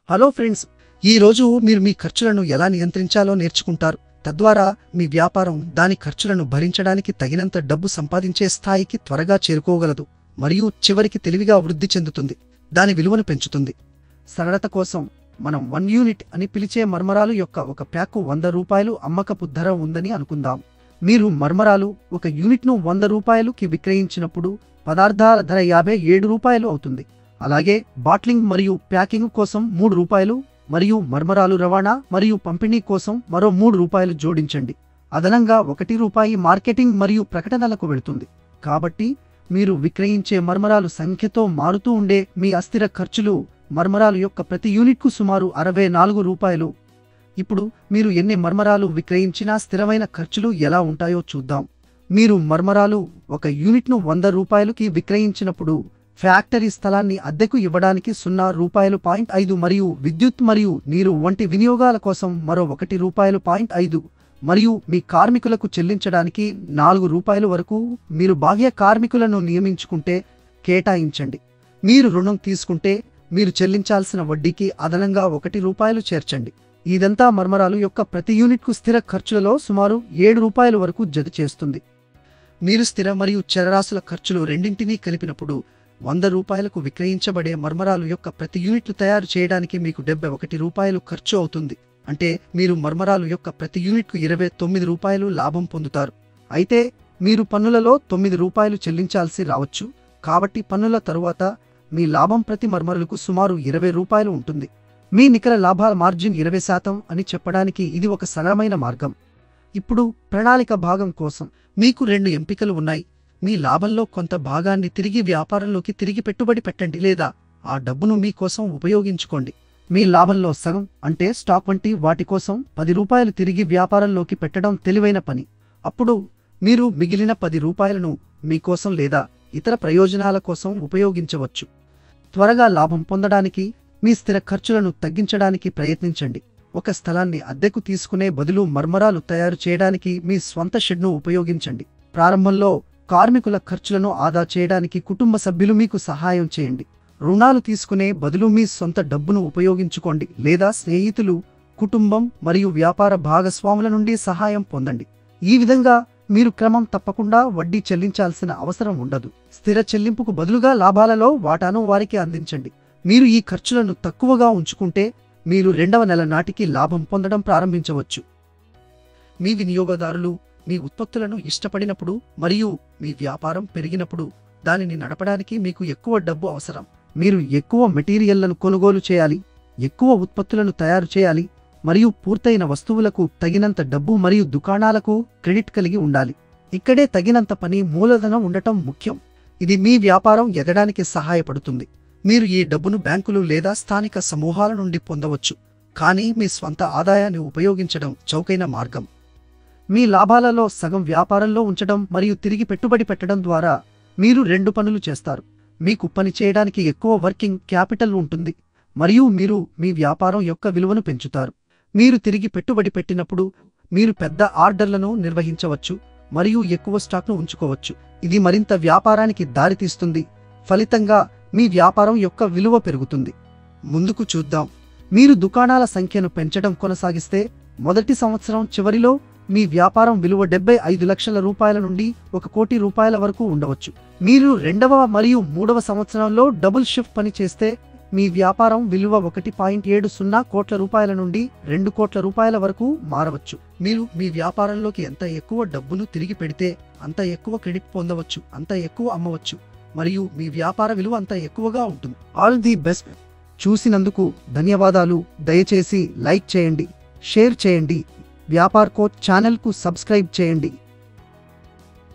hello friends ఈ రోజు మీరు మీ ఖర్చులను ఎలా నియంత్రించాలో నేర్చుకుంటారు తద్వారా మీ వ్యాపారం దాని ఖర్చులను భరించడానికి తగినంత డబ్బు సంపాదించే స్థాయికి త్వరగా చేరుకోగలదు మరియు చివరికి తెలివిగా వృద్ధి చెందుతుంది దాని విలువను పెంచుతుంది సరళత కోసం మనం వన్ యూనిట్ అని పిలిచే మర్మరాలు యొక్క ఒక ప్యాకు వంద రూపాయలు అమ్మకపు ధర ఉందని అనుకుందాం మీరు మర్మరాలు ఒక యూనిట్ను వంద రూపాయలుకి విక్రయించినప్పుడు పదార్థాల ధర యాభై ఏడు రూపాయలు అవుతుంది అలాగే బాట్లింగ్ మరియు ప్యాకింగ్ కోసం మూడు రూపాయలు మరియు మర్మరాలు రవాణా మరియు పంపిణీ కోసం మరో మూడు రూపాయలు జోడించండి అదనంగా ఒకటి రూపాయి మార్కెటింగ్ మరియు ప్రకటనలకు వెళుతుంది కాబట్టి మీరు విక్రయించే మర్మరాలు సంఖ్యతో మారుతూ ఉండే మీ అస్థిర ఖర్చులు మర్మరాలు యొక్క ప్రతి యూనిట్కు సుమారు అరవై నాలుగు రూపాయలు ఇప్పుడు మీరు ఎన్ని మర్మరాలు విక్రయించినా స్థిరమైన ఖర్చులు ఎలా ఉంటాయో చూద్దాం మీరు మర్మరాలు ఒక యూనిట్ను వంద రూపాయలుకి విక్రయించినప్పుడు ఫ్యాక్టరీ స్థలాన్ని అద్దెకు ఇవ్వడానికి సున్నా రూపాయలు పాయింట్ ఐదు మరియు విద్యుత్ మరియు నీరు వంటి వినియోగాల కోసం మరో ఒకటి రూపాయలు పాయింట్ ఐదు మరియు మీ కార్మికులకు చెల్లించడానికి నాలుగు రూపాయల వరకు మీరు బాహ్య కార్మికులను నియమించుకుంటే కేటాయించండి మీరు రుణం తీసుకుంటే మీరు చెల్లించాల్సిన వడ్డీకి అదనంగా ఒకటి రూపాయలు చేర్చండి ఇదంతా మర్మరాలు యొక్క ప్రతి యూనిట్కు స్థిర ఖర్చులలో సుమారు ఏడు రూపాయల వరకు జత చేస్తుంది మీరు స్థిర మరియు చరరాశుల ఖర్చులు రెండింటినీ కలిపినప్పుడు వంద రూపాయలకు విక్రయించబడే మర్మరాలు యొక్క ప్రతి యూనిట్లు తయారు చేయడానికి మీకు డెబ్బై ఒకటి రూపాయలు ఖర్చు అవుతుంది అంటే మీరు మర్మరాలు యొక్క ప్రతి యూనిట్కు ఇరవై తొమ్మిది రూపాయలు లాభం పొందుతారు అయితే మీరు పన్నులలో తొమ్మిది రూపాయలు చెల్లించాల్సి రావచ్చు కాబట్టి పన్నుల తరువాత మీ లాభం ప్రతి మర్మరులకు సుమారు ఇరవై రూపాయలు ఉంటుంది మీ నికర లాభాల మార్జిన్ ఇరవై శాతం అని చెప్పడానికి ఇది ఒక సరళమైన మార్గం ఇప్పుడు ప్రణాళిక భాగం కోసం మీకు రెండు ఎంపికలు ఉన్నాయి మీ లాభంలో కొంత భాగాన్ని తిరిగి వ్యాపారంలోకి తిరిగి పెట్టుబడి పెట్టండి లేదా ఆ డబ్బును మీకోసం ఉపయోగించుకోండి మీ లాభంలో సగం అంటే స్టాక్ వంటి వాటి కోసం పది రూపాయలు తిరిగి వ్యాపారంలోకి పెట్టడం తెలివైన పని అప్పుడు మీరు మిగిలిన పది రూపాయలను మీకోసం లేదా ఇతర ప్రయోజనాల కోసం ఉపయోగించవచ్చు త్వరగా లాభం పొందడానికి మీ స్థిర ఖర్చులను తగ్గించడానికి ప్రయత్నించండి ఒక స్థలాన్ని అద్దెకు తీసుకునే బదులు మర్మరాలు తయారు చేయడానికి మీ స్వంత షెడ్ను ఉపయోగించండి ప్రారంభంలో కార్మికుల ఖర్చులను ఆదా చేయడానికి కుటుంబ సభ్యులు మీకు సహాయం చేయండి రుణాలు తీసుకునే బదులు మీ సొంత డబ్బును ఉపయోగించుకోండి లేదా స్నేహితులు కుటుంబం మరియు వ్యాపార భాగస్వాముల నుండి సహాయం పొందండి ఈ విధంగా మీరు క్రమం తప్పకుండా వడ్డీ చెల్లించాల్సిన అవసరం ఉండదు స్థిర చెల్లింపుకు బదులుగా లాభాలలో వాటాను వారికి అందించండి మీరు ఈ ఖర్చులను తక్కువగా ఉంచుకుంటే మీరు రెండవ నెల నాటికి లాభం పొందడం ప్రారంభించవచ్చు మీ వినియోగదారులు మీ ఉత్పత్తులను ఇష్టపడినప్పుడు మరియు మీ వ్యాపారం పెరిగినప్పుడు దానిని నడపడానికి మీకు ఎక్కువ డబ్బు అవసరం మీరు ఎక్కువ మెటీరియల్లను కొనుగోలు చేయాలి ఎక్కువ ఉత్పత్తులను తయారు చేయాలి మరియు పూర్తయిన వస్తువులకు తగినంత డబ్బు మరియు దుకాణాలకు క్రెడిట్ కలిగి ఉండాలి ఇక్కడే తగినంత పని మూలధనం ఉండటం ముఖ్యం ఇది మీ వ్యాపారం ఎదడానికి సహాయపడుతుంది మీరు ఈ డబ్బును బ్యాంకులు లేదా స్థానిక సమూహాల నుండి పొందవచ్చు కానీ మీ స్వంత ఆదాయాన్ని ఉపయోగించడం చౌకైన మార్గం మీ లాభాలలో సగం వ్యాపారంలో ఉంచడం మరియు తిరిగి పెట్టుబడి పెట్టడం ద్వారా మీరు రెండు పనులు చేస్తారు మీకు పని చేయడానికి ఎక్కువ వర్కింగ్ క్యాపిటల్ ఉంటుంది మరియు మీరు మీ వ్యాపారం యొక్క విలువను పెంచుతారు మీరు తిరిగి పెట్టుబడి పెట్టినప్పుడు మీరు పెద్ద ఆర్డర్లను నిర్వహించవచ్చు మరియు ఎక్కువ స్టాక్ను ఉంచుకోవచ్చు ఇది మరింత వ్యాపారానికి దారితీస్తుంది ఫలితంగా మీ వ్యాపారం యొక్క విలువ పెరుగుతుంది ముందుకు చూద్దాం మీరు దుకాణాల సంఖ్యను పెంచడం కొనసాగిస్తే మొదటి సంవత్సరం చివరిలో మీ వ్యాపారం విలువ డెబ్బై ఐదు లక్షల రూపాయల నుండి ఒక కోటి రూపాయల వరకు ఉండవచ్చు మీరు రెండవ మరియు మూడవ సంవత్సరంలో డబుల్ షిఫ్ట్ పని చేస్తే మీ వ్యాపారం విలువ ఒకటి పాయింట్ ఏడు సున్నా కోట్ల రూపాయల నుండి రెండు కోట్ల రూపాయల వరకు మారవచ్చు మీరు మీ వ్యాపారంలోకి ఎంత ఎక్కువ డబ్బును తిరిగి పెడితే అంత ఎక్కువ క్రెడిట్ పొందవచ్చు అంత ఎక్కువ అమ్మవచ్చు మరియు మీ వ్యాపార విలువ అంత ఎక్కువగా ఉంటుంది ఆల్ ది బెస్ట్ చూసినందుకు ధన్యవాదాలు దయచేసి లైక్ చేయండి షేర్ చేయండి వ్యాపార్ కోచ్ ఛానల్కు సబ్స్క్రైబ్ చేయండి